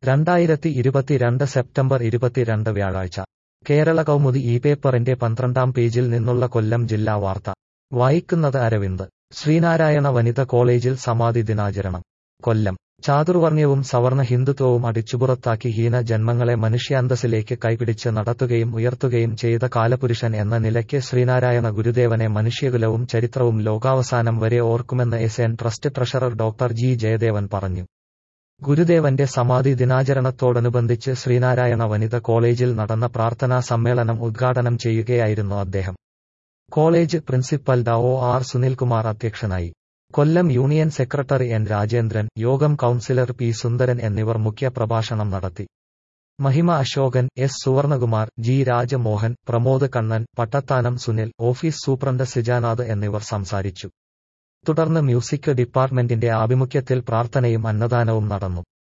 രണ്ടായിരത്തി ഇരുപത്തിരണ്ട് സെപ്റ്റംബർ ഇരുപത്തിരണ്ട് വ്യാഴാഴ്ച കേരള കൗമുദി ഈ പേപ്പറിന്റെ പന്ത്രണ്ടാം പേജിൽ നിന്നുള്ള കൊല്ലം ജില്ലാ വാർത്ത വായിക്കുന്നത് അരവിന്ദ് ശ്രീനാരായണ വനിത കോളേജിൽ സമാധി ദിനാചരണം കൊല്ലം ചാതുർവർണ്ണ്യവും സവർണ ഹിന്ദുത്വവും അടിച്ചുപുറത്താക്കി ഹീന ജന്മങ്ങളെ മനുഷ്യാന്തസ്സിലേക്ക് കൈപിടിച്ച് നടത്തുകയും ഉയർത്തുകയും ചെയ്ത കാലപുരുഷൻ എന്ന നിലയ്ക്ക് ശ്രീനാരായണ ഗുരുദേവനെ മനുഷ്യകുലവും ചരിത്രവും ലോകാവസാനം വരെ ഓർക്കുമെന്ന് S N trust treasurer doctor G Jayadevan പറഞ്ഞു ഗുരുദേവന്റെ സമാധി ദിനാചരണത്തോടനുബന്ധിച്ച് ശ്രീനാരായണ വനിത കോളേജിൽ നടന്ന പ്രാർത്ഥനാ സമ്മേളനം ഉദ്ഘാടനം ചെയ്യുകയായിരുന്നു അദ്ദേഹം കോളേജ് പ്രിൻസിപ്പൽ ഡ ഒ ആർ സുനിൽകുമാർ അധ്യക്ഷനായി Kollam union secretary N Rajendran യോഗം കൌൺസിലർ പി സുന്ദരൻ എന്നിവർ മുഖ്യ പ്രഭാഷണം നടത്തി Mahima Asokan S Suvarnakumar G Rajamohan Pramod Kannan Pattathanam Sunil office superintendent Sijanath എന്നിവർ സംസാരിച്ചു തുടർന്ന് മ്യൂസിക് ഡിപ്പാർട്ട്മെന്റിന്റെ ആഭിമുഖ്യത്തിൽ പ്രാർത്ഥനയും അന്നദാനവും നടന്നു